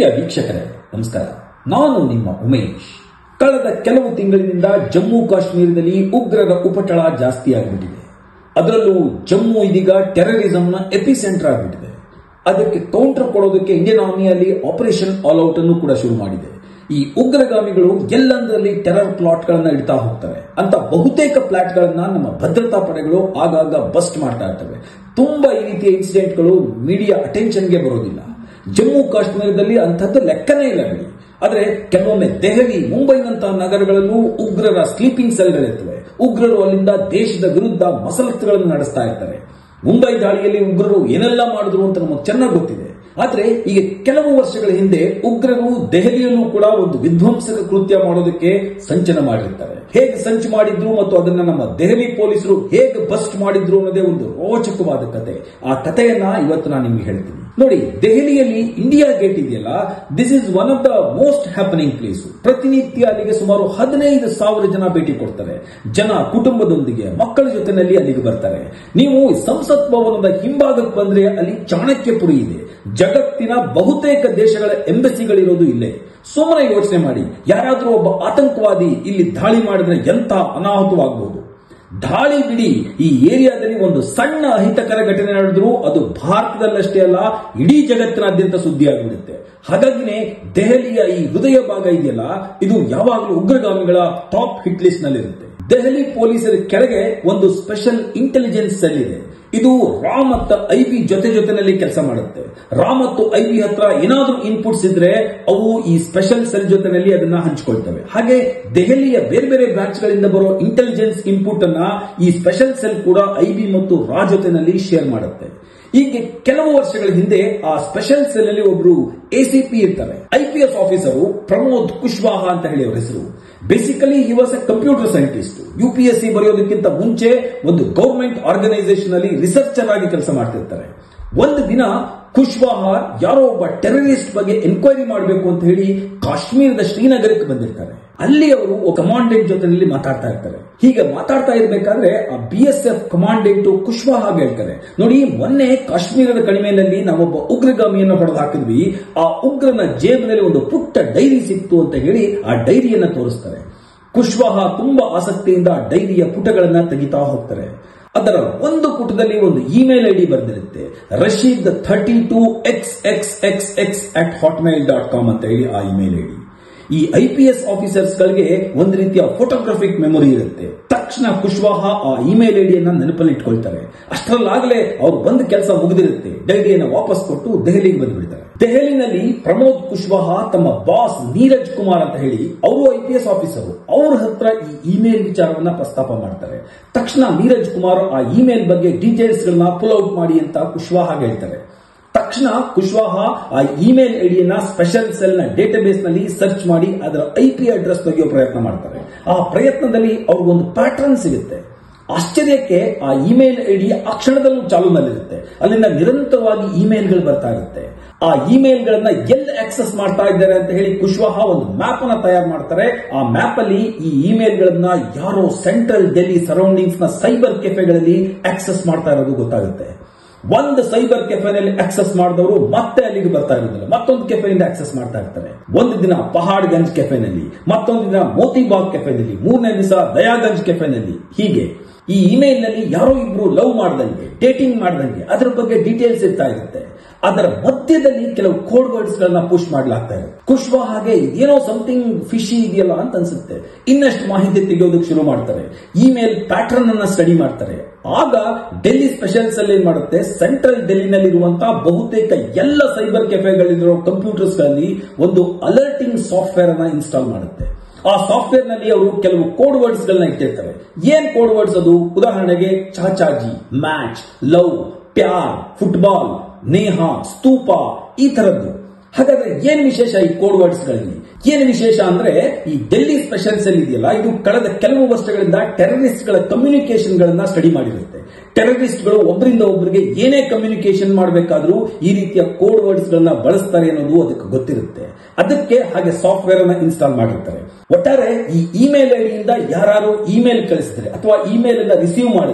ಪ್ರಿಯ ವೀಕ್ಷಕರೇ ನಮಸ್ಕಾರ ನಾನು ನಿಮ್ಮ ಉಮೇಶ್ ಕಳೆದ ಕೆಲವು ತಿಂಗಳಿನಿಂದ ಜಮ್ಮು ಕಾಶ್ಮೀರದಲ್ಲಿ ಉಗ್ರರ ಉಪಟಳ ಜಾಸ್ತಿ ಆಗಿಬಿಟ್ಟಿದೆ ಅದರಲ್ಲೂ ಜಮ್ಮು ಇದೀಗ ಟೆರರಿಸಂನ ಎಪಿ ಸೆಂಟರ್ ಆಗಿಬಿಟ್ಟಿದೆ ಅದಕ್ಕೆ ಕೌಂಟರ್ ಕೊಡೋದಕ್ಕೆ ಇಂಡಿಯನ್ ಆರ್ಮಿಯಲ್ಲಿ ಆಪರೇಷನ್ ಆಲ್ ಔಟ್ ಅನ್ನು ಕೂಡ ಶುರು ಮಾಡಿದೆ ಈ ಉಗ್ರಗಾಮಿಗಳು ಎಲ್ಲಂದರಲ್ಲಿ ಟೆರರ್ ಪ್ಲಾಟ್ ಗಳನ್ನ ಇಡ್ತಾ ಹೋಗ್ತಾರೆ ಅಂತ ಬಹುತೇಕ ಪ್ಲಾಟ್ ಗಳನ್ನ ನಮ್ಮ ಭದ್ರತಾ ಪಡೆಗಳು ಆಗಾಗ ಬಸ್ಟ್ ಮಾಡ್ತಾ ಇರ್ತವೆ ತುಂಬಾ ಈ ರೀತಿಯ ಇನ್ಸಿಡೆಂಟ್ಗಳು ಮೀಡಿಯಾ ಅಟೆನ್ಷನ್ಗೆ ಬರೋದಿಲ್ಲ ಜಮ್ಮು ಕಾಶ್ಮೀರದಲ್ಲಿ ಅಂಥದ್ದು ಲೆಕ್ಕನೇ ಇಲ್ಲ ಬಿಡಿ ಆದ್ರೆ ಕೆಲವೊಮ್ಮೆ ದೆಹಲಿ ಮುಂಬೈನಂತಹ ನಗರಗಳಲ್ಲೂ ಉಗ್ರರ ಸ್ಲೀಪಿಂಗ್ ಸೆಲ್ಗಳಿರ್ತವೆ ಉಗ್ರರು ಅಲ್ಲಿಂದ ದೇಶದ ವಿರುದ್ಧ ಮಸಲತ್ತುಗಳನ್ನು ನಡೆಸ್ತಾ ಇರ್ತಾರೆ ಮುಂಬೈ ದಾಳಿಯಲ್ಲಿ ಉಗ್ರರು ಏನೆಲ್ಲ ಮಾಡಿದ್ರು ಅಂತ ನಮಗೆ ಚೆನ್ನಾಗಿ ಗೊತ್ತಿದೆ ಆದ್ರೆ ಈಗ ಕೆಲವು ವರ್ಷಗಳ ಹಿಂದೆ ಉಗ್ರರು ದೆಹಲಿಯಲ್ಲೂ ಕೂಡ ಒಂದು ವಿಧ್ವಂಸಕ ಕೃತ್ಯ ಮಾಡೋದಕ್ಕೆ ಸಂಚನ ಮಾಡಿರ್ತಾರೆ ಹೇಗೆ ಸಂಚು ಮಾಡಿದ್ರು ಮತ್ತು ಅದನ್ನ ನಮ್ಮ ದೆಹಲಿ ಪೊಲೀಸರು ಹೇಗೆ ಬಸ್ಟ್ ಮಾಡಿದ್ರು ಅನ್ನೋದೇ ಒಂದು ರೋಚಕವಾದ ಕತೆ ಆ ಕಥೆಯನ್ನ ಇವತ್ತು ನಾನು ನಿಮ್ಗೆ ಹೇಳ್ತೀನಿ ನೋಡಿ ದೆಹಲಿಯಲ್ಲಿ ಇಂಡಿಯಾ ಗೇಟ್ ಇದೆಯಲ್ಲ this is one of the most happening place ಪ್ರತಿನಿತ್ಯ ಅಲ್ಲಿಗೆ ಸುಮಾರು ಹದಿನೈದು ಸಾವಿರ ಜನ ಭೇಟಿ ಕೊಡ್ತಾರೆ ಜನ ಕುಟುಂಬದೊಂದಿಗೆ ಮಕ್ಕಳ ಜೊತೆನಲ್ಲಿ ಅಲ್ಲಿಗೆ ಬರ್ತಾರೆ ನೀವು ಸಂಸತ್ ಭವನದ ಹಿಂಭಾಗಕ್ಕೆ ಬಂದ್ರೆ ಅಲ್ಲಿ ಚಾಣಕ್ಯಪುರಿ ಇದೆ ಜಗತ್ತಿನ ಬಹುತೇಕ ದೇಶಗಳ ಎಂಬಸಿಗಳಿರೋದು ಇಲ್ಲೇ ಸುಮ್ಮನೆ ಯೋಚನೆ ಮಾಡಿ ಯಾರಾದ್ರೂ ಒಬ್ಬ ಆತಂಕವಾದಿ ಇಲ್ಲಿ ದಾಳಿ ಮಾಡಿದ್ರೆ ಎಂತ ಅನಾಹುತವಾಗಬಹುದು ದಾಳಿ ಬಿಡಿ ಈ ಏರಿಯಾದಲ್ಲಿ ಒಂದು ಸಣ್ಣ ಅಹಿತಕರ ಘಟನೆ ನಡೆದ್ರು ಅದು ಭಾರತದಲ್ಲಷ್ಟೇ ಅಲ್ಲ ಇಡೀ ಜಗತ್ತಿನಾದ್ಯಂತ ಸುದ್ದಿ ಆಗಿಬಿಡುತ್ತೆ ಹಾಗಾಗಿನೇ ದೆಹಲಿಯ ಈ ಹೃದಯ ಭಾಗ ಇದೆಯಲ್ಲ ಇದು ಯಾವಾಗಲೂ ಉಗ್ರಗಾಮಿಗಳ ಟಾಪ್ ಹಿಟ್ ಲಿಸ್ಟ್ ನಲ್ಲಿರುತ್ತೆ ದೆಹಲಿ ಪೊಲೀಸರ ಕೆಳಗೆ ಒಂದು ಸ್ಪೆಷಲ್ ಇಂಟೆಲಿಜೆನ್ಸ್ ಸೆಲ್ ಇದೆ ಇದು ರಾ ಮತ್ತು ಐ ಬಿ ಜೊತೆ ಜೊತೆನಲ್ಲಿ ಕೆಲಸ ಮಾಡುತ್ತೆ ರಾ ಮತ್ತು ಐ ಬಿ ಹತ್ರ ಏನಾದ್ರೂ ಇನ್ಪುಟ್ಸ್ ಇದ್ರೆ ಅವು ಈ ಸ್ಪೆಷಲ್ ಸೆಲ್ ಜೊತೆನಲ್ಲಿ ಅದನ್ನ ಹಂಚಿಕೊಳ್ತವೆ ಹಾಗೆ ದೆಹಲಿಯ ಬೇರೆ ಬೇರೆ ಬ್ರಾಂಚ್ ಗಳಿಂದ ಬರೋ ಇಂಟೆಲಿಜೆನ್ಸ್ ಇನ್ಪುಟ್ ಅನ್ನ ಈ ಸ್ಪೆಷಲ್ ಸೆಲ್ ಕೂಡ ಐ ಬಿ ಮತ್ತು ರಾ ಜೊತೆನಲ್ಲಿ ಶೇರ್ ಮಾಡುತ್ತೆ ಹೀಗೆ ಕೆಲವು ವರ್ಷಗಳ ಹಿಂದೆ ಆ ಸ್ಪೆಷಲ್ ಸೆಲ್ ಅಲ್ಲಿ ಒಬ್ರು ಎಸಿಪಿ ಇರ್ತಾರೆ I P S officer Pramod Kushwaha ಅಂತ ಹೇಳಿ ಅವ್ರ ಹೆಸರು basically he was a computer scientist U P S C ಬರೆಯೋದಕ್ಕಿಂತ ಮುಂಚೆ ಒಂದು ಗೌರ್ಮೆಂಟ್ ಆರ್ಗನೈಸೇಷನ್ ಅಲ್ಲಿ ರಿಸರ್ಚರ್ ಆಗಿ ಕೆಲಸ ಮಾಡ್ತಿರ್ತಾರೆ ಒಂದು ದಿನ ಕುಶ್ವಾಹ ಯಾರೋ ಒಬ್ಬ ಟೆರರಿಸ್ಟ್ ಬಗ್ಗೆ ಎನ್ಕ್ವೈರಿ ಮಾಡಬೇಕು ಅಂತ ಹೇಳಿ ಕಾಶ್ಮೀರದ ಶ್ರೀನಗರಕ್ಕೆ ಬಂದಿರ್ತಾರೆ ಅಲ್ಲಿ ಅವರು ಕಮಾಂಡೆಂಟ್ ಜೊತೆಯಲ್ಲಿ ಮಾತಾಡ್ತಾ ಇರ್ತಾರೆ ಹೀಗೆ ಮಾತಾಡ್ತಾ ಇರ್ಬೇಕಾದ್ರೆ ಆ B S F commandant Kushwaha ಹೇಳ್ತಾರೆ ನೋಡಿ ಮೊನ್ನೆ ಕಾಶ್ಮೀರದ ಕಣಿವೆಯಲ್ಲಿ ನಾವೊಬ್ಬ ಉಗ್ರಗಾಮಿಯನ್ನು ಹೊಡೆದು ಹಾಕಿದ್ವಿ ಆ ಉಗ್ರನ ಜೇಬಿನಲ್ಲಿ ಒಂದು ಪುಟ್ಟ ಡೈರಿ ಸಿಕ್ತು ಅಂತ ಹೇಳಿ ಆ ಡೈರಿಯನ್ನ ತೋರಿಸ್ತಾರೆ ಕುಶ್ವಾಹ ತುಂಬಾ ಆಸಕ್ತಿಯಿಂದ ಆ ಡೈರಿಯ ಪುಟಗಳನ್ನ ತೆಗಿತಾ ಹೋಗ್ತಾರೆ ಅದರ ಒಂದು ಪುಟದಲ್ಲಿ ಒಂದು ಇಮೇಲ್ ಐಡಿ ಬರೆದಿರುತ್ತೆ Rashid thirty two X X X X at Hotmail dot com ಅಂತ ಹೇಳಿ ಆ ಇಮೇಲ್ ಐಡಿ ಈ ಐ ಪಿ ಎಸ್ ಆಫೀಸರ್ಸ್ ಗಳಿಗೆ ಒಂದು ರೀತಿಯ ಫೋಟೋಗ್ರಫಿಕ್ ಮೆಮೊರಿ ಇರುತ್ತೆ ತಕ್ಷಣ ಕುಶ್ವಾಹ ಆ ಇಮೇಲ್ ಐಡಿಯನ್ನ ನೆನಪಲ್ಲಿ ಇಟ್ಕೊಳ್ತಾರೆ ಅಷ್ಟರಲ್ಲಾಗಲೇ ಅವ್ರು ಬಂದ ಕೆಲಸ ಮುಗಿದಿರುತ್ತೆ ಡೈರಿಯನ್ನು ವಾಪಸ್ ಕೊಟ್ಟು ದೆಹಲಿಗೆ ಬಂದ್ಬಿಡ್ತಾರೆ ದೆಹಲಿನಲ್ಲಿ ಪ್ರಮೋದ್ ಕುಶ್ವಾಹ ತಮ್ಮ ಬಾಸ್ ನೀರಜ್ ಕುಮಾರ್ ಅಂತ ಹೇಳಿ ಅವರು ಐ ಪಿ ಎಸ್ ಆಫೀಸರ್ ಅವ್ರ ಹತ್ರ ಈ ಇಮೇಲ್ ವಿಚಾರವನ್ನ ಪ್ರಸ್ತಾಪ ಮಾಡ್ತಾರೆ ತಕ್ಷಣ ನೀರಜ್ ಕುಮಾರ್ ಆ ಇಮೇಲ್ ಬಗ್ಗೆ ಡೀಟೇಲ್ಸ್ ಗಳನ್ನ ಪುಲ್ ಔಟ್ ಮಾಡಿ ಅಂತ ಕುಶ್ವಾಹ ಹೇಳ್ತಾರೆ ತಕ್ಷಣ ಕುಶ್ವಾಹ ಆ ಇಮೇಲ್ ಐಡಿಯನ್ನ ಸ್ಪೆಷಲ್ ಸೆಲ್ ನ ಡೇಟಾಬೇಸ್ ನಲ್ಲಿ ಸರ್ಚ್ ಮಾಡಿ ಅದರ ಐ ಪಿ ಅಡ್ರೆಸ್ ತೆಗೆಯೋ ಪ್ರಯತ್ನ ಮಾಡ್ತಾರೆ ಆ ಪ್ರಯತ್ನದಲ್ಲಿ ಅವ್ರಿಗೊಂದು ಪ್ಯಾಟರ್ನ್ ಸಿಗುತ್ತೆ ಆಶ್ಚರ್ಯಕ್ಕೆ ಆ ಇಮೇಲ್ ಐಡಿ ಆ ಕ್ಷಣದಲ್ಲೂ ಚಾಲೂನಲ್ಲಿರುತ್ತೆ ಅಲ್ಲಿಂದ ನಿರಂತರವಾಗಿ ಇಮೇಲ್ಗಳು ಬರ್ತಾ ಇರುತ್ತೆ ಆ ಇಮೇಲ್ ಗಳನ್ನ ಎಲ್ಲಿ ಆಕ್ಸೆಸ್ ಮಾಡ್ತಾ ಇದ್ದಾರೆ ಅಂತ ಹೇಳಿ ಕುಶ್ವಾಹ ಒಂದು ಮ್ಯಾಪ್ ಅನ್ನ ತಯಾರು ಮಾಡ್ತಾರೆ ಆ ಮ್ಯಾಪ್ ಅಲ್ಲಿ ಈ ಇಮೇಲ್ ಗಳನ್ನ ಯಾರೋ ಸೆಂಟ್ರಲ್ ಡೆಲ್ಲಿ ಸರೌಂಡಿಂಗ್ಸ್ ನ ಸೈಬರ್ ಕೆಫೆಗಳಲ್ಲಿ ಆಕ್ಸೆಸ್ ಮಾಡ್ತಾ ಇರೋದು ಗೊತ್ತಾಗುತ್ತೆ ಒಂದು ಸೈಬರ್ ಕೆಫೆನಲ್ಲಿ ಆಕ್ಸೆಸ್ ಮಾಡಿದವರು ಮತ್ತೆ ಅಲ್ಲಿಗೆ ಬರ್ತಾ ಇರೋದಿಲ್ಲ ಮತ್ತೊಂದು ಕೆಫೆಯಿಂದ ಆಕ್ಸೆಸ್ ಮಾಡ್ತಾ ಇರ್ತಾರೆ ಒಂದು ದಿನ ಪಹಾಡ್ಗಂಜ್ ಕೆಫೆನಲ್ಲಿ ಮತ್ತೊಂದು ದಿನ ಮೋತಿಬಾಗ್ ಕೆಫೆನಲ್ಲಿ ಮೂರನೇ ದಿವಸ ದಯಾಗಂಜ್ ಕೆಫೆನಲ್ಲಿ ಹೀಗೆ ಈ ಇಮೇಲ್ ನಲ್ಲಿ ಯಾರೋ ಇಬ್ರು ಲವ್ ಮಾಡ್ದಂಗೆ ಡೇಟಿಂಗ್ ಮಾಡ್ದಂಗೆ ಅದರ ಬಗ್ಗೆ ಡೀಟೇಲ್ಸ್ ಇರ್ತಾ ಇರುತ್ತೆ ಅದರ ಮಧ್ಯದಲ್ಲಿ ಕೆಲವು ಕೋಡ್ ವರ್ಡ್ಸ್ ಗಳನ್ನ ಪುಷ್ ಮಾಡ್ಲಾಗ್ತಾ ಇದೆ ಕುಶ್ವಾ ಹಾಗೆ ಏನೋ ಸಮಥಿಂಗ್ ಫಿಶಿ ಇದೆಯಲ್ಲ ಅಂತ ಅನ್ಸುತ್ತೆ ಇನ್ನಷ್ಟು ಮಾಹಿತಿ ತೆಗೆಯೋದಕ್ಕೆ ಶುರು ಮಾಡ್ತಾರೆ ಇಮೇಲ್ ಪ್ಯಾಟರ್ನ್ ಅನ್ನ ಸ್ಟಡಿ ಮಾಡ್ತಾರೆ ಆಗ ಡೆಲ್ಲಿ ಸ್ಪೆಷಲ್ಸ್ ಅಲ್ಲಿ ಏನ್ ಮಾಡುತ್ತೆ ಸೆಂಟ್ರಲ್ ಡೆಲ್ಲಿನಲ್ಲಿರುವಂತಹ ಬಹುತೇಕ ಎಲ್ಲ ಸೈಬರ್ ಕೆಫೆಗಳಿರೋ ಕಂಪ್ಯೂಟರ್ಸ್ ಗಳಲ್ಲಿ ಒಂದು ಅಲರ್ಟಿಂಗ್ ಸಾಫ್ಟ್ವೇರ್ ಅನ್ನ ಇನ್ಸ್ಟಾಲ್ ಮಾಡುತ್ತೆ ಆ ಸಾಫ್ಟ್ವೇರ್ ನಲ್ಲಿ ಅವರು ಕೆಲವು ಕೋಡ್ ವರ್ಡ್ಸ್ ಗಳನ್ನ ಇಟ್ಟಿರ್ತಾರೆ ಏನ್ ಕೋಡ್ ವರ್ಡ್ಸ್ ಅದು ಉದಾಹರಣೆಗೆ ಚಾಚಾಜಿ ಮ್ಯಾಚ್ ಲವ್ ಪ್ಯಾರ್ ಫುಟ್ಬಾಲ್ ನೇಹ ಸ್ತೂಪ ಈ ತರದ್ದು ಹಾಗಾದ್ರೆ ಏನ್ ವಿಶೇಷ ಈ ಕೋಡ್ ವರ್ಡ್ಸ್ ಗಳಲ್ಲಿ ಏನು ವಿಶೇಷ ಅಂದ್ರೆ ಈ ಡೆಲ್ಲಿ ಸ್ಪೆಷಲ್ ಸೆಲ್ ಇದೆಯಲ್ಲ ಇದು ಕಳೆದ ಕೆಲವು ವರ್ಷಗಳಿಂದ ಟೆರರಿಸ್ಟ್ ಗಳ ಕಮ್ಯುನಿಕೇಶನ್ ಗಳನ್ನ ಸ್ಟಡಿ ಮಾಡಿರುತ್ತೆ ಟೆರರಿಸ್ಟ್ ಗಳು ಒಬ್ಬರಿಂದ ಒಬ್ಬರಿಗೆ ಏನೇ ಕಮ್ಯುನಿಕೇಶನ್ ಮಾಡಬೇಕಾದ್ರೂ ಈ ರೀತಿಯ ಕೋಡ್ ವರ್ಡ್ಸ್ ಗಳನ್ನ ಬಳಸ್ತಾರೆ ಅನ್ನೋದು ಅದಕ್ಕೆ ಗೊತ್ತಿರುತ್ತೆ ಅದಕ್ಕೆ ಹಾಗೆ ಸಾಫ್ಟ್ವೇರ್ ಅನ್ನ ಇನ್ಸ್ಟಾಲ್ ಮಾಡಿರ್ತಾರೆ ಒಟ್ಟಾರೆ ಈ ಇಮೇಲ್ ಐಡಿಯಿಂದ ಯಾರು ಇಮೇಲ್ ಕಳಿಸಿದ್ರೆ ಅಥವಾ ಇಮೇಲ್ ಅನ್ನ ರಿಸೀವ್ ಮಾಡಿದ್ರೆ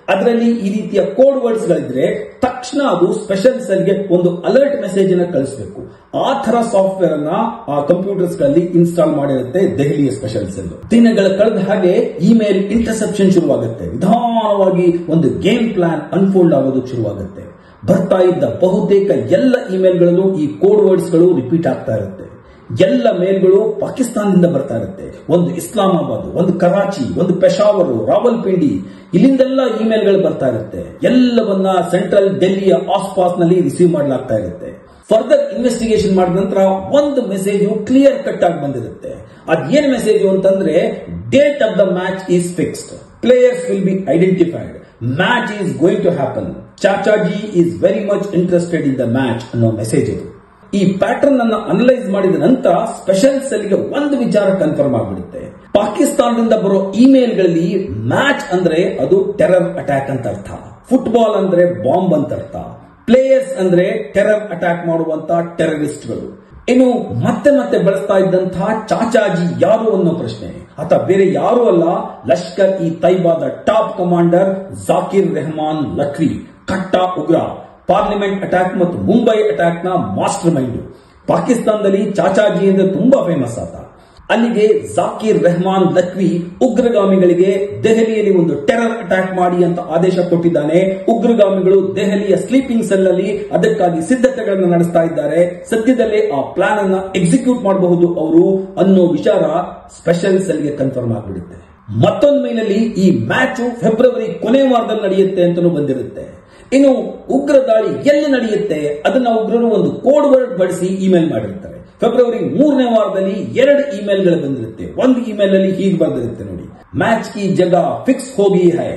ಅದರಲ್ಲಿ ಈ ರೀತಿಯ ಕೋಡ್ ವರ್ಡ್ಸ್ ಗಳಿದ್ರೆ ತಕ್ಷಣ ಅದು ಸ್ಪೆಷಲ್ ಸೆಲ್ಗೆ ಒಂದು ಅಲರ್ಟ್ ಮೆಸೇಜ್ ಅನ್ನ ಕಳಿಸಬೇಕು ಆ ತರ ಸಾಫ್ಟ್ವೇರ್ ಅನ್ನ ಆ ಕಂಪ್ಯೂಟರ್ಸ್ ಗಳಲ್ಲಿ ಇನ್ಸ್ಟಾಲ್ ಮಾಡಿರುತ್ತೆ ದೆಹಲಿಯ ಸ್ಪೆಷಲ್ ಸೆಲ್ ದಿನಗಳ ಕಳೆದ ಹಾಗೆ ಇಮೇಲ್ ಇಂಟರ್ಸೆಪ್ಷನ್ ಶುರುವಾಗುತ್ತೆ ನಿಧಾನವಾಗಿ ಒಂದು ಗೇಮ್ ಪ್ಲಾನ್ ಅನ್ಫೋಲ್ಡ್ ಆಗೋದಕ್ಕೆ ಶುರುವಾಗುತ್ತೆ ಬರ್ತಾ ಇದ್ದ ಬಹುತೇಕ ಎಲ್ಲ ಇಮೇಲ್ಗಳಲ್ಲೂ ಈ ಕೋಡ್ ವರ್ಡ್ಸ್ ಗಳು ರಿಪೀಟ್ ಆಗ್ತಾ ಇರುತ್ತೆ ಎಲ್ಲ ಮೇಲ್ಗಳು ಪಾಕಿಸ್ತಾನದಿಂದ ಬರ್ತಾ ಇರುತ್ತೆ ಒಂದು ಇಸ್ಲಾಮಾಬಾದ್ ಒಂದು ಕರಾಚಿ ಒಂದು ಪೆಶಾವರು ರಾವಲ್ಪಿಂಡಿ ಇಲ್ಲಿಂದೆಲ್ಲ ಇಮೇಲ್ಗಳು ಬರ್ತಾ ಇರುತ್ತೆ ಎಲ್ಲವನ್ನ ಸೆಂಟ್ರಲ್ ಡೆಲ್ಲಿಯ ಆಸ್ಪಾಸ್ನಲ್ಲಿ ರಿಸೀವ್ ಮಾಡಲಾಗ್ತಾ ಇರುತ್ತೆ ಫರ್ದರ್ ಇನ್ವೆಸ್ಟಿಗೇಷನ್ ಮಾಡಿದ ನಂತರ ಒಂದು ಮೆಸೇಜ್ ಕ್ಲಿಯರ್ ಕಟ್ ಆಗಿ ಬಂದಿರುತ್ತೆ ಅದೇನ್ ಮೆಸೇಜ್ ಅಂತಂದ್ರೆ date of the match is fixed players will be identified match is going to happen Chachaji is very much interested in the match ಅನ್ನೋ ಮೆಸೇಜ್ ಇದು ಈ ಪ್ಯಾಟರ್ನ್ ಅನ್ನ ಅನಲೈಸ್ ಮಾಡಿದ ನಂತರ ಸ್ಪೆಷಲ್ ಸೆಲ್ಗೆ ಒಂದು ವಿಚಾರ ಕನ್ಫರ್ಮ್ ಆಗಿಬಿಡುತ್ತೆ ಪಾಕಿಸ್ತಾನದಿಂದ ಬರೋ ಇಮೇಲ್ಗಳಲ್ಲಿ ಮ್ಯಾಚ್ ಅಂದ್ರೆ ಅದು ಟೆರರ್ ಅಟ್ಯಾಕ್ ಅಂತ ಅರ್ಥ ಫುಟ್ಬಾಲ್ ಅಂದ್ರೆ ಬಾಂಬ್ ಅಂತ ಅರ್ಥ ಪ್ಲೇಯರ್ಸ್ ಅಂದ್ರೆ ಟೆರರ್ ಅಟ್ಯಾಕ್ ಮಾಡುವಂತ ಟೆರರಿಸ್ಟ್ಗಳು ಇನ್ನು ಮತ್ತೆ ಮತ್ತೆ ಬಳಸ್ತಾ ಇದ್ದಂತಹ ಚಾಚಾಜಿ ಯಾರು ಅನ್ನೋ ಪ್ರಶ್ನೆ ಆತ ಬೇರೆ ಯಾರು ಅಲ್ಲ ಲಷ್ಕರ್ ಇ ತೈಬಾದ ಟಾಪ್ ಕಮಾಂಡರ್ ಜಾಕಿರ್ ರೆಹಮಾನ್ ಲಖ್ವಿ ಕಟ್ಟಾ ಉಗ್ರ ಪಾರ್ಲಿಮೆಂಟ್ ಅಟ್ಯಾಕ್ ಮತ್ತು ಮುಂಬೈ ಅಟ್ಯಾಕ್ ನ ಮಾಸ್ಟರ್ ಮೈಂಡ್ ಪಾಕಿಸ್ತಾನದಲ್ಲಿ ಚಾಚಾಜಿ ಅಂದ್ರೆ ತುಂಬಾ ಫೇಮಸ್ ಆತ ಅಲ್ಲಿಗೆ ಜಾಕಿರ್ ರೆಹಮಾನ್ ಲಖ್ವಿ ಉಗ್ರಗಾಮಿಗಳಿಗೆ ದೆಹಲಿಯಲ್ಲಿ ಒಂದು ಟೆರರ್ ಅಟ್ಯಾಕ್ ಮಾಡಿ ಅಂತ ಆದೇಶ ಕೊಟ್ಟಿದ್ದಾನೆ ಉಗ್ರಗಾಮಿಗಳು ದೆಹಲಿಯ ಸ್ಲೀಪಿಂಗ್ ಸೆಲ್ ನಲ್ಲಿ ಅದಕ್ಕಾಗಿ ಸಿದ್ಧತೆಗಳನ್ನು ನಡೆಸ್ತಾ ಇದ್ದಾರೆ ಸದ್ಯದಲ್ಲೇ ಆ ಪ್ಲಾನ್ ಅನ್ನ ಎಕ್ಸಿಕ್ಯೂಟ್ ಮಾಡಬಹುದು ಅವರು ಅನ್ನೋ ವಿಚಾರ ಸ್ಪೆಷಲ್ ಸೆಲ್ಗೆ ಕನ್ಫರ್ಮ್ ಆಗಿಬಿಡುತ್ತೆ ಮತ್ತೊಂದು ಮೇಲಲ್ಲಿ ಈ ಮ್ಯಾಚ್ ಫೆಬ್ರವರಿ ಕೊನೆ ವಾರದಲ್ಲಿ ನಡೆಯುತ್ತೆ ಅಂತಲೂ ಬಂದಿರುತ್ತೆ ಇನ್ನು ಉಗ್ರ ದಾಳಿ ಎಲ್ಲಿ ನಡೆಯುತ್ತೆ ಅದನ್ನ ಉಗ್ರರು ಒಂದು ಕೋಡ್ ವರ್ಡ್ ಬಳಸಿ ಇಮೇಲ್ ಮಾಡಿರ್ತಾರೆ ಫೆಬ್ರವರಿ ಮೂರನೇ ವಾರದಲ್ಲಿ ಎರಡು ಇಮೇಲ್ಗಳು ಬಂದಿರುತ್ತೆ ಒಂದು ಇಮೇಲ್ ಅಲ್ಲಿ ಹೀಗೆ ಬಂದಿರುತ್ತೆ ನೋಡಿ ಮ್ಯಾಚ್ ಕಿ ಜಗ ಫಿಕ್ಸ್ ಹೋಗಿ ಹೈ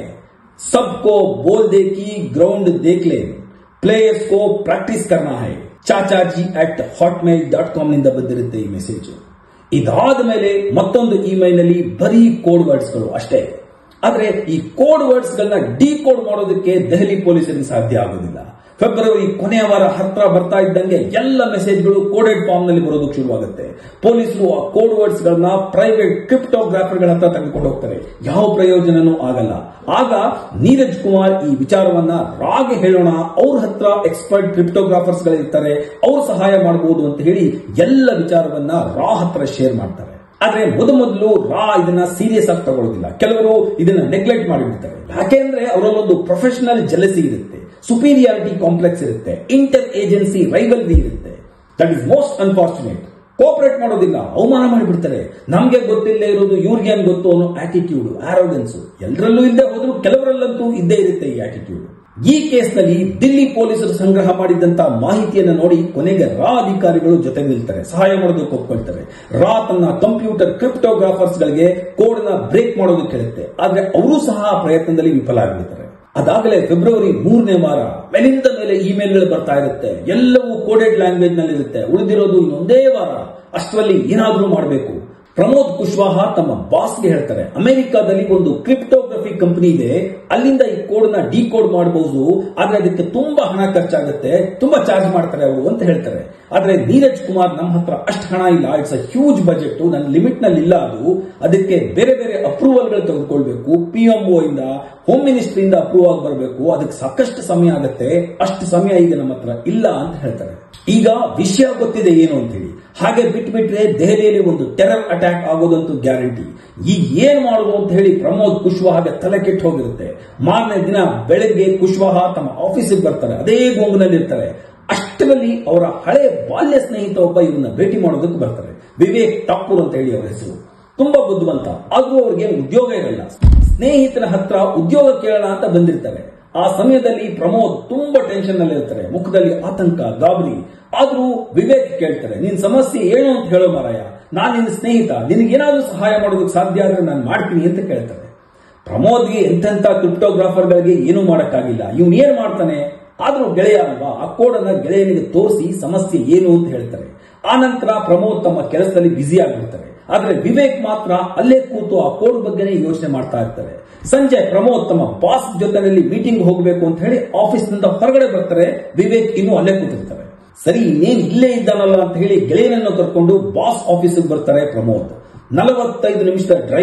सबको बोल दे कि ग्राउंड देख ले ಪ್ಲೇಯರ್ಸ್ ಕೋ ಪ್ರಾಕ್ಟೀಸ್ ಕರ್ನಾ ಹೈ Chachaji at Hotmail dot com ನಿಂದ ಬಂದಿರುತ್ತೆ ಈ ಮೆಸೇಜ್ ಇದಾದ ಮೇಲೆ ಮತ್ತೊಂದು ಇಮೇಲ್ ನಲ್ಲಿ ಬರೀ ಕೋಡ್ ವರ್ಡ್ಸ್ ಗಳು ಅಷ್ಟೇ ಆದ್ರೆ ಈ ಕೋಡ್ ವರ್ಡ್ಸ್ ಗಳನ್ನ ಡಿಕೋಡ್ ಮಾಡೋದಕ್ಕೆ ದೆಹಲಿ ಪೊಲೀಸರಿಗೆ ಸಾಧ್ಯ ಆಗೋದಿಲ್ಲ ಫೆಬ್ರವರಿ ಕೊನೆಯ ವಾರ ಹತ್ರ ಬರ್ತಾ ಇದ್ದಂಗೆ ಎಲ್ಲ ಮೆಸೇಜ್ಗಳು ಕೋಡೆಡ್ ಫಾರ್ಮ್ ನಲ್ಲಿ ಬರೋದಕ್ಕೆ ಶುರುವಾಗುತ್ತೆ ಪೊಲೀಸರು ಆ ಕೋಡ್ ವರ್ಡ್ಸ್ ಗಳನ್ನ ಪ್ರೈವೇಟ್ ಕ್ರಿಪ್ಟೋಗ್ರಾಫರ್ಗಳ ಹತ್ರ ತೆಗೆದುಕೊಂಡು ಹೋಗ್ತಾರೆ ಯಾವ ಪ್ರಯೋಜನನೂ ಆಗಲ್ಲ ಆಗ ನೀರಜ್ ಕುಮಾರ್ ಈ ವಿಚಾರವನ್ನ ರಾಗೆ ಹೇಳೋಣ ಅವ್ರ ಹತ್ರ ಎಕ್ಸ್ಪರ್ಟ್ ಕ್ರಿಪ್ಟೋಗ್ರಾಫರ್ಸ್ ಗಳಿರ್ತಾರೆ ಅವ್ರು ಸಹಾಯ ಮಾಡಬಹುದು ಅಂತ ಹೇಳಿ ಎಲ್ಲ ವಿಚಾರವನ್ನ ರಾ ಹತ್ರ ಶೇರ್ ಮಾಡ್ತಾರೆ ಆದ್ರೆ ಮೊದಮೊದಲು ರಾ ಇದನ್ನ ಸೀರಿಯಸ್ ಆಗಿ ತಗೊಳ್ಳೋದಿಲ್ಲ ಕೆಲವರು ಇದನ್ನ ನೆಗ್ಲೆಕ್ಟ್ ಮಾಡಿಬಿಡ್ತಾರೆ ಯಾಕೆಂದ್ರೆ ಅವರಲ್ಲೊಂದು ಪ್ರೊಫೆಷನಲ್ ಜಲಸಿ ಇರುತ್ತೆ ಸುಪೀರಿಯಾರಿಟಿ ಕಾಂಪ್ಲೆಕ್ಸ್ ಇರುತ್ತೆ ಇಂಟರ್ ಏಜೆನ್ಸಿ ರೈವಲ್ರಿ ಇರುತ್ತೆ that is most unfortunate cooperate ಮಾಡೋದಿಲ್ಲ ಅವಮಾನ ಮಾಡಿಬಿಡ್ತಾರೆ ನಮ್ಗೆ ಗೊತ್ತಿಲ್ಲದೆ ಇರೋದು ಇವ್ರಿಗೇನ್ ಗೊತ್ತು ಅನ್ನೋ ಆಟಿಟ್ಯೂಡ್ ಆರೋಗೆನ್ಸ್ ಎಲ್ಲರಲ್ಲೂ ಇಲ್ಲದೆ ಹೋದ್ರು ಕೆಲವರಲ್ಲಂತೂ ಇದ್ದೇ ಇರುತ್ತೆ ಈ ಆಟಿಟ್ಯೂಡ್ ಈ ಕೇಸ್ನಲ್ಲಿ ದಿಲ್ಲಿ ಪೊಲೀಸರು ಸಂಗ್ರಹ ಮಾಡಿದಂತ ಮಾಹಿತಿಯನ್ನು ನೋಡಿ ಕೊನೆಗೆ ರಾ ಅಧಿಕಾರಿಗಳು ಜೊತೆ ನಿಲ್ತಾರೆ ಸಹಾಯ ಮಾಡೋದಕ್ಕೆ ಒಪ್ಕೊಳ್ತಾರೆ ರಾ ತನ್ನ ಕಂಪ್ಯೂಟರ್ ಕ್ರಿಪ್ಟೋಗ್ರಾಫರ್ಸ್ ಗಳಿಗೆ ಕೋಡ್ ನ ಬ್ರೇಕ್ ಮಾಡೋದಕ್ಕೆ ಹೇಳುತ್ತೆ ಆದ್ರೆ ಅವರು ಸಹ ಆ ಪ್ರಯತ್ನದಲ್ಲಿ ವಿಫಲ ಆಗಿರ್ತಾರೆ ಅದಾಗಲೇ ಫೆಬ್ರವರಿ ಮೂರನೇ ವಾರ ಮೇಲಿಂದ ಮೇಲೆ ಇಮೇಲ್ಗಳು ಬರ್ತಾ ಇರುತ್ತೆ ಎಲ್ಲವೂ ಕೋಡೆಡ್ ಲ್ಯಾಂಗ್ವೇಜ್ ನಲ್ಲಿ ಇರುತ್ತೆ ಉಳಿದಿರೋದು ಇನ್ನೊಂದೇ ವಾರ ಅಷ್ಟರಲ್ಲಿ ಏನಾದ್ರೂ ಮಾಡಬೇಕು ಪ್ರಮೋದ್ ಕುಶ್ವಾಹ ತಮ್ಮ ಬಾಸ್ಗೆ ಹೇಳ್ತಾರೆ ಅಮೆರಿಕಾದಲ್ಲಿ ಒಂದು ಕ್ರಿಪ್ಟೋಗ್ರಫಿ ಕಂಪನಿ ಇದೆ ಅಲ್ಲಿಂದ ಈ ಕೋಡ್ ನ ಡಿಕೋಡ್ ಮಾಡಬಹುದು ಆದ್ರೆ ಅದಕ್ಕೆ ತುಂಬಾ ಹಣ ಖರ್ಚಾಗುತ್ತೆ ತುಂಬಾ ಚಾರ್ಜ್ ಮಾಡ್ತಾರೆ ಅವರು ಅಂತ ಹೇಳ್ತಾರೆ ಆದ್ರೆ ನೀರಜ್ ಕುಮಾರ್ ನಮ್ಮ ಹತ್ರ ಅಷ್ಟು ಹಣ ಇಲ್ಲ ಇಟ್ಸ್ ಅ ಹ್ಯೂಜ್ ಬಜೆಟ್ ನನ್ನ ಲಿಮಿಟ್ ನಲ್ಲಿ ಇಲ್ಲ ಅದು ಅದಕ್ಕೆ ಬೇರೆ ಬೇರೆ ಅಪ್ರೂವಲ್ ಗಳು ತೆಗೆದುಕೊಳ್ಬೇಕು ಪಿ ಇಂದ ಹೋಮ್ ಮಿನಿಸ್ಟ್ರಿಯಿಂದ ಅಪ್ರೂವ್ ಆಗಿ ಬರಬೇಕು ಅದಕ್ಕೆ ಸಾಕಷ್ಟು ಸಮಯ ಆಗುತ್ತೆ ಅಷ್ಟು ಸಮಯ ಈಗ ನಮ್ಮ ಹತ್ರ ಇಲ್ಲ ಅಂತ ಹೇಳ್ತಾರೆ ಈಗ ವಿಷಯ ಗೊತ್ತಿದೆ ಏನು ಅಂತ ಹೇಳಿ ಹಾಗೆ ಬಿಟ್ಬಿಟ್ರೆ ದೆಹಲಿಯಲ್ಲಿ ಒಂದು ಟೆರರ್ ಅಟ್ಯಾಕ್ ಆಗೋದಂತೂ ಗ್ಯಾರಂಟಿ ಈಗ ಏನ್ ಮಾಡೋದು ಅಂತ ಹೇಳಿ ಪ್ರಮೋದ್ ಕುಶ್ವಾಹಗೆ ತಲೆ ಕೆಟ್ಟು ಹೋಗಿರುತ್ತೆ ಮಾರನೇ ದಿನ ಬೆಳಗ್ಗೆ ಕುಶ್ವಾಹ ತಮ್ಮ ಆಫೀಸಿಗೆ ಬರ್ತಾರೆ ಅದೇ ಗೊಂಬಿನಲ್ಲಿ ಇರ್ತಾರೆ ಅಷ್ಟರಲ್ಲಿ ಅವರ ಹಳೆ ಬಾಲ್ಯ ಸ್ನೇಹಿತ ಒಬ್ಬ ಇವನ್ನ ಭೇಟಿ ಮಾಡೋದಕ್ಕೆ ಬರ್ತಾರೆ ವಿವೇಕ್ ಠಾಕೂರ್ ಅಂತ ಹೇಳಿ ಅವರ ಹೆಸರು ತುಂಬಾ ಬುದ್ಧಿವಂತ ಆದ್ರೂ ಅವ್ರಿಗೆ ಉದ್ಯೋಗ ಇರಲ್ಲ ಸ್ನೇಹಿತನ ಹತ್ರ ಉದ್ಯೋಗ ಕೇಳೋಣ ಅಂತ ಬಂದಿರ್ತಾರೆ ಆ ಸಮಯದಲ್ಲಿ ಪ್ರಮೋದ್ ತುಂಬಾ ಟೆನ್ಷನ್ ನಲ್ಲಿ ಇರ್ತಾರೆ ಮುಖದಲ್ಲಿ ಆತಂಕ ಗಾಬರಿ ಆದ್ರೂ ವಿವೇಕ್ ಕೇಳ್ತಾರೆ ನಿನ್ ಸಮಸ್ಯೆ ಏನು ಅಂತ ಹೇಳೋ ಮಾರಾಯ ನಾನ್ ನಿನ್ನ ಸ್ನೇಹಿತ ನಿನಗೇನಾದ್ರೂ ಸಹಾಯ ಮಾಡೋದಕ್ಕೆ ಸಾಧ್ಯ ಆದ್ರೆ ನಾನು ಮಾಡ್ತೀನಿ ಅಂತ ಕೇಳ್ತಾರೆ ಪ್ರಮೋದ್ಗೆ ಎಂತೆಂತ ಕ್ರಿಪ್ಟೋಗ್ರಾಫರ್ಗಳಿಗೆ ಏನೂ ಮಾಡಕ್ಕಾಗಿಲ್ಲ ಇವನ್ ಏನ್ ಮಾಡ್ತಾನೆ ಆದ್ರೂ ಗೆಳೆಯ ಅಲ್ವಾ ಆ ಕೋಡನ್ನ ಗೆಳೆಯನಿಗೆ ತೋರಿಸಿ ಸಮಸ್ಯೆ ಏನು ಅಂತ ಹೇಳ್ತಾರೆ ಆ ನಂತರ ಪ್ರಮೋದ್ ತಮ್ಮ ಕೆಲಸದಲ್ಲಿ ಬ್ಯುಸಿ ಆಗಿರ್ತಾರೆ ಆದ್ರೆ ವಿವೇಕ್ ಮಾತ್ರ ಅಲ್ಲೇ ಕೂತು ಆ ಕೋಡ್ ಬಗ್ಗೆನೇ ಯೋಚನೆ ಮಾಡ್ತಾ ಇರ್ತಾರೆ ಸಂಜೆ ಪ್ರಮೋದ್ ತಮ್ಮ ಬಾಸ್ ಜೊತೆನಲ್ಲಿ ಮೀಟಿಂಗ್ ಹೋಗಬೇಕು ಅಂತ ಹೇಳಿ ಆಫೀಸ್ ನಿಂದ ಹೊರಗಡೆ ಬರ್ತಾರೆ ವಿವೇಕ್ ಇನ್ನೂ ಅಲ್ಲೇ ಕೂತಿರ್ತಾರೆ ಸರಿ ಇನ್ನೇನ್ ಇಲ್ಲೇ ಇದ್ದಾನಲ್ಲ ಅಂತ ಹೇಳಿ ಗೆಳೆಯನನ್ನು ಕರ್ಕೊಂಡು ಬಾಸ್ ಆಫೀಸಿಗೆ ಬರ್ತಾರೆ ಪ್ರಮೋದ್ ನಲವತ್ತೈದು ನಿಮಿಷದ ಡ್ರೈವ್ ಅದು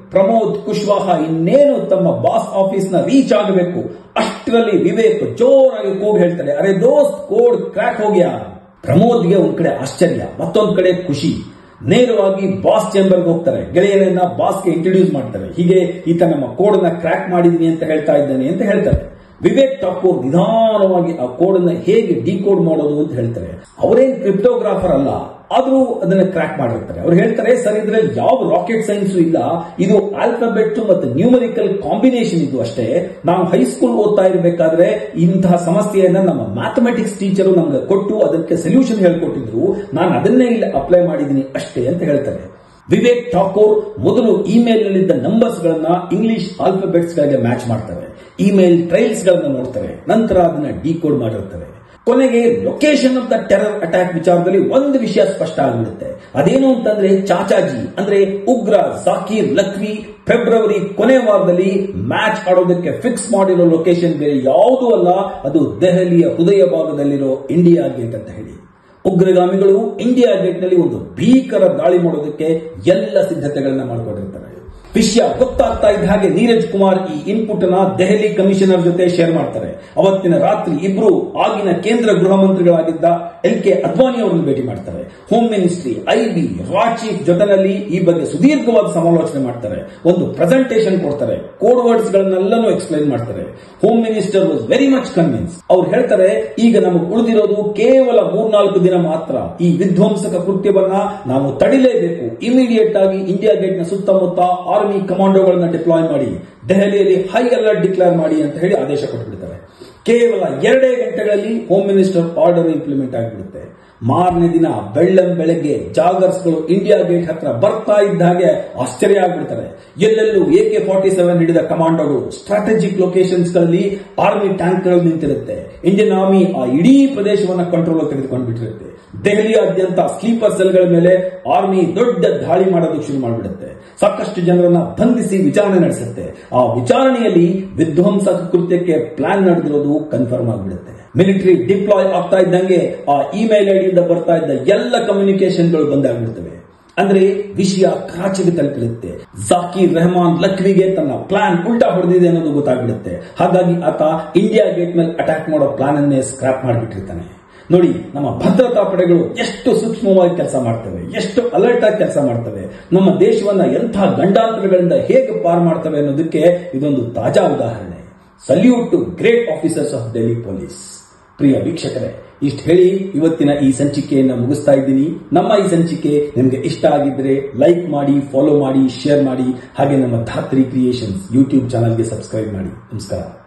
ಪ್ರಮೋದ್ ಕುಶ್ವಾಹ ಇನ್ನೇನು ತಮ್ಮ ಬಾಸ್ ಆಫೀಸ್ ನ ರೀಚ್ ಆಗಬೇಕು ಅಷ್ಟರಲ್ಲಿ ವಿವೇಕ್ ಜೋರಾಗಿ ಕೂಗಿ ಹೇಳ್ತಾರೆ ಅರೆ ದೋಸ್ತ್ ಕೋಡ್ ಕ್ರ್ಯಾಕ್ ಹೋಗ್ಯಾ ಪ್ರಮೋದ್ಗೆ ಒಂದ್ ಕಡೆ ಆಶ್ಚರ್ಯ ಮತ್ತೊಂದ್ ಕಡೆ ಖುಷಿ ನೇರವಾಗಿ ಬಾಸ್ ಚೇಂಬರ್ಗೆ ಹೋಗ್ತಾರೆ ಗೆಳೆಯರನ್ನ ಬಾಸ್ಗೆ ಇಂಟ್ರೊಡ್ಯೂಸ್ ಮಾಡ್ತಾರೆ ಹೀಗೆ ಈತ ನಮ್ಮ ಕೋಡ್ ನ ಕ್ರ್ಯಾಕ್ ಮಾಡಿದೀನಿ ಅಂತ ಹೇಳ್ತಾ ಇದ್ದಾನೆ ಅಂತ ಹೇಳ್ತಾರೆ ವಿವೇಕ್ ಠಾಕೂರ್ ನಿಧಾನವಾಗಿ ಆ ಕೋಡ್ ಅನ್ನ ಹೇಗೆ ಡಿಕೋಡ್ ಮಾಡೋದು ಅಂತ ಹೇಳ್ತಾರೆ ಅವರೇನ್ ಕ್ರಿಪ್ಟೋಗ್ರಾಫರ್ ಅಲ್ಲ ಆದ್ರೂ ಅದನ್ನ ಕ್ರ್ಯಾಕ್ ಮಾಡಿರ್ತಾರೆ ಅವ್ರು ಹೇಳ್ತಾರೆ ಸರ್ ಇದ್ರಲ್ಲಿ ಯಾವ ರಾಕೆಟ್ ಸೈನ್ಸ್ ಇಲ್ಲ ಇದು ಆಲ್ಫಾಬೆಟ್ ಮತ್ತು ನ್ಯೂಮರಿಕಲ್ ಕಾಂಬಿನೇಷನ್ ಇದು ಅಷ್ಟೇ ನಾವು ಹೈಸ್ಕೂಲ್ ಓದ್ತಾ ಇರಬೇಕಾದ್ರೆ ಇಂತಹ ಸಮಸ್ಯೆಯನ್ನ ನಮ್ಮ ಮ್ಯಾಥಮೆಟಿಕ್ಸ್ ಟೀಚರು ನಮ್ಗೆ ಕೊಟ್ಟು ಅದಕ್ಕೆ ಸೊಲ್ಯೂಷನ್ ಹೇಳ್ಕೊಟ್ಟಿದ್ರು ನಾನು ಅದನ್ನೇ ಇಲ್ಲಿ ಅಪ್ಲೈ ಮಾಡಿದ್ದೀನಿ ಅಷ್ಟೇ ಅಂತ ಹೇಳ್ತಾರೆ ವಿವೇಕ್ ಠಾಕೂರ್ ಮೊದಲು ಇಮೇಲ್ ನಲ್ಲಿದ್ದ ನಂಬರ್ಸ್ ಗಳನ್ನ ಇಂಗ್ಲಿಷ್ ಆಲ್ಫಾಬೆಟ್ಸ್ ಗಳಿಗೆ ಮ್ಯಾಚ್ ಮಾಡ್ತಾರೆ ಇಮೇಲ್ ಟ್ರೈಲ್ಸ್ ಗಳನ್ನ ನೋಡ್ತಾರೆ ನಂತರ ಅದನ್ನ ಡಿಕೋಡ್ ಮಾಡಿರ್ತಾರೆ ಕೊನೆಗೆ location of the terror attack ವಿಚಾರದಲ್ಲಿ ಒಂದು ವಿಷಯ ಸ್ಪಷ್ಟ ಆಗಿಬಿಡುತ್ತೆ ಅದೇನು ಅಂತಂದ್ರೆ ಚಾಚಾಜಿ ಅಂದ್ರೆ ಉಗ್ರ ಜಾಕೀರ್ ಲಕ್ವಿ ಫೆಬ್ರವರಿ ಕೊನೆ ವಾರದಲ್ಲಿ ಮ್ಯಾಚ್ ಆಡೋದಕ್ಕೆ ಫಿಕ್ಸ್ ಮಾಡಿರೋ ಲೊಕೇಶನ್ ಬೇರೆ ಯಾವುದೂ ಅಲ್ಲ ಅದು ದೆಹಲಿಯ ಹೃದಯ ಭಾಗದಲ್ಲಿರೋ ಇಂಡಿಯಾ ಗೇಟ್ ಅಂತ ಹೇಳಿ ಉಗ್ರಗಾಮಿಗಳು ಇಂಡಿಯಾ ಗೇಟ್ ನಲ್ಲಿ ಒಂದು ಭೀಕರ ದಾಳಿ ಮಾಡೋದಕ್ಕೆ ಎಲ್ಲ ಸಿದ್ಧತೆಗಳನ್ನ ಮಾಡಿಕೊಂಡಿರ್ತಾರೆ ವಿಷಯ ಗೊತ್ತಾಗ್ತಾ ಇದ್ದ ಹಾಗೆ ನೀರಜ್ ಕುಮಾರ್ ಈ ಇನ್ಪುಟ್ ನ ದೆಹಲಿ ಕಮಿಷನರ್ ಜೊತೆ ಶೇರ್ ಮಾಡ್ತಾರೆ ಅವತ್ತಿನ ರಾತ್ರಿ ಇಬ್ರು ಆಗಿನ ಕೇಂದ್ರ ಗೃಹ ಮಂತ್ರಿಗಳಾಗಿದ್ದ ಎಲ್ ಕೆ ಅದ್ವಾನಿ ಅವರನ್ನು ಭೇಟಿ ಮಾಡ್ತಾರೆ ಹೋಮ್ ಮಿನಿಸ್ಟ್ರಿ ಐಬಿ ರಾ ಚೀಫ್ ಜೊತೆನಲ್ಲಿ ಈ ಬಗ್ಗೆ ಸುದೀರ್ಘವಾದ ಸಮಾಲೋಚನೆ ಮಾಡ್ತಾರೆ ಒಂದು ಪ್ರೆಸೆಂಟೇಷನ್ ಕೊಡ್ತಾರೆ ಕೋಡ್ ವರ್ಡ್ಸ್ ಗಳನ್ನೆಲ್ಲನೂ ಎಕ್ಸ್ಪ್ಲೈನ್ ಮಾಡ್ತಾರೆ home minister was very much convince ಅವ್ರು ಹೇಳ್ತಾರೆ ಈಗ ನಮಗೆ ಉಳಿದಿರೋದು ಕೇವಲ ಮೂರ್ನಾಲ್ಕು ದಿನ ಮಾತ್ರ ಈ ವಿಧ್ವಂಸಕ ಕೃತ್ಯವನ್ನ ನಾವು ತಡಿಲೇಬೇಕು ಇಮಿಡಿಯೇಟ್ ಆಗಿ ಇಂಡಿಯಾ ಗೇಟ್ ನ ಸುತ್ತಮುತ್ತ ಆರ್ಮಿ ಕಮಾಂಡೋಗಳನ್ನ ಡಿಪ್ಲಾಯ್ ಮಾಡಿ ದೆಹಲಿಯಲ್ಲಿ ಹೈ ಅಲರ್ಟ್ ಡಿಕ್ಲೇರ್ ಮಾಡಿ ಅಂತ ಹೇಳಿ ಆದೇಶ ಕೊಟ್ಬಿಡ್ತಾರೆ ಕೇವಲ ಎರಡೇ ಗಂಟೆಗಳಲ್ಲಿ ಹೋಮ್ ಮಿನಿಸ್ಟರ್ ಆರ್ಡರ್ ಇಂಪ್ಲಿಮೆಂಟ್ ಆಗಿಬಿಡುತ್ತೆ ಮಾರನೇ ದಿನ ಬೆಳ್ಳಂ ಬೆಳಗ್ಗೆ ಜಾಗರ್ಸ್ಗಳು ಇಂಡಿಯಾ ಗೇಟ್ ಹತ್ರ ಬರ್ತಾ ಇದ್ದ ಹಾಗೆ ಆಶ್ಚರ್ಯ ಆಗ್ಬಿಡ್ತಾರೆ ಎಲ್ಲೆಲ್ಲೂ ಎಕೆ ಫಾರ್ಟಿ ಸೆವೆನ್ ಹಿಡಿದ ಕಮಾಂಡೋಗಳು ಸ್ಟ್ರಾಟಜಿಕ್ ಲೊಕೇಶನ್ಸ್ ಗಳಲ್ಲಿ ಆರ್ಮಿ ಟ್ಯಾಂಕ್ಗಳು ನಿಂತಿರುತ್ತೆ ಇಂಡಿಯನ್ ಆರ್ಮಿ ಆ ಇಡೀ ಪ್ರದೇಶವನ್ನ ಕಂಟ್ರೋಲ್ ತೆಗೆದುಕೊಂಡು ಬಿಟ್ಟಿರುತ್ತೆ ದೆಹಲಿಯಾದ್ಯಂತ ಸ್ಲೀಪರ್ ಸೆಲ್ಗಳ ಮೇಲೆ ಆರ್ಮಿ ದೊಡ್ಡ ದಾಳಿ ಮಾಡೋದಕ್ಕೆ ಶುರು ಮಾಡಿಬಿಡುತ್ತೆ ಸಾಕಷ್ಟು ಜನರನ್ನ ಬಂಧಿಸಿ ವಿಚಾರಣೆ ನಡೆಸುತ್ತೆ ಆ ವಿಚಾರಣೆಯಲ್ಲಿ ವಿಧ್ವಂಸಕ ಕೃತ್ಯಕ್ಕೆ ಪ್ಲಾನ್ ನಡೆದಿರೋದು ಕನ್ಫರ್ಮ್ ಆಗಿಬಿಡುತ್ತೆ ಮಿಲಿಟರಿ ಡಿಪ್ಲಾಯ್ ಆಗ್ತಾ ಇದ್ದಂಗೆ ಆ ಇಮೇಲ್ ಐಡಿಯಿಂದ ಬರ್ತಾ ಇದ್ದ ಎಲ್ಲ ಕಮ್ಯುನಿಕೇಶನ್ಗಳು ಬಂದಾಗ್ಬಿಡ್ತವೆ ಅಂದ್ರೆ ವಿಷಯ ಕರಾಚಿಗೆ ತಲುಪಿರುತ್ತೆ ಜಾಕೀರ್ ರೆಹಮಾನ್ ಲಕ್ವಿಗೆ ತನ್ನ ಪ್ಲಾನ್ ಉಲ್ಟಾ ಹೊಡೆದಿದೆ ಅನ್ನೋದು ಗೊತ್ತಾಗ್ಬಿಡುತ್ತೆ ಹಾಗಾಗಿ ಆತ ಇಂಡಿಯಾ ಗೇಟ್ ಮೇಲೆ ಅಟ್ಯಾಕ್ ಮಾಡೋ ಪ್ಲಾನ್ ಅನ್ನೇ ಸ್ಕ್ರಾಪ್ ಮಾಡಿಬಿಟ್ಟಿರ್ತಾನೆ ನೋಡಿ ನಮ್ಮ ಭದ್ರತಾ ಪಡೆಗಳು ಎಷ್ಟು ಸೂಕ್ಷ್ಮವಾಗಿ ಕೆಲಸ ಮಾಡ್ತವೆ ಎಷ್ಟು ಅಲರ್ಟ್ ಆಗಿ ಕೆಲಸ ಮಾಡ್ತವೆ ನಮ್ಮ ದೇಶವನ್ನ ಎಂಥ ಗಂಡಾಂತರಗಳಿಂದ ಹೇಗೆ ಪಾರ್ ಮಾಡ್ತವೆ ಅನ್ನೋದಕ್ಕೆ ಇದೊಂದು ತಾಜಾ ಉದಾಹರಣೆ salute to great officers of Delhi police ಪ್ರಿಯ ವೀಕ್ಷಕರೇ ಇಷ್ಟು ಹೇಳಿ ಇವತ್ತಿನ ಈ ಸಂಚಿಕೆಯನ್ನ ಮುಗಿಸ್ತಾ ಇದ್ದೀನಿ ನಮ್ಮ ಈ ಸಂಚಿಕೆ ನಿಮಗೆ ಇಷ್ಟ ಆಗಿದ್ರೆ ಲೈಕ್ ಮಾಡಿ ಫಾಲೋ ಮಾಡಿ ಶೇರ್ ಮಾಡಿ ಹಾಗೆ ನಮ್ಮ ಧಾತ್ರಿ ಕ್ರಿಯೇಷನ್ಸ್ ಯೂಟ್ಯೂಬ್ ಚಾನಲ್ಗೆ ಸಬ್ಸ್ಕ್ರೈಬ್ ಮಾಡಿ ನಮಸ್ಕಾರ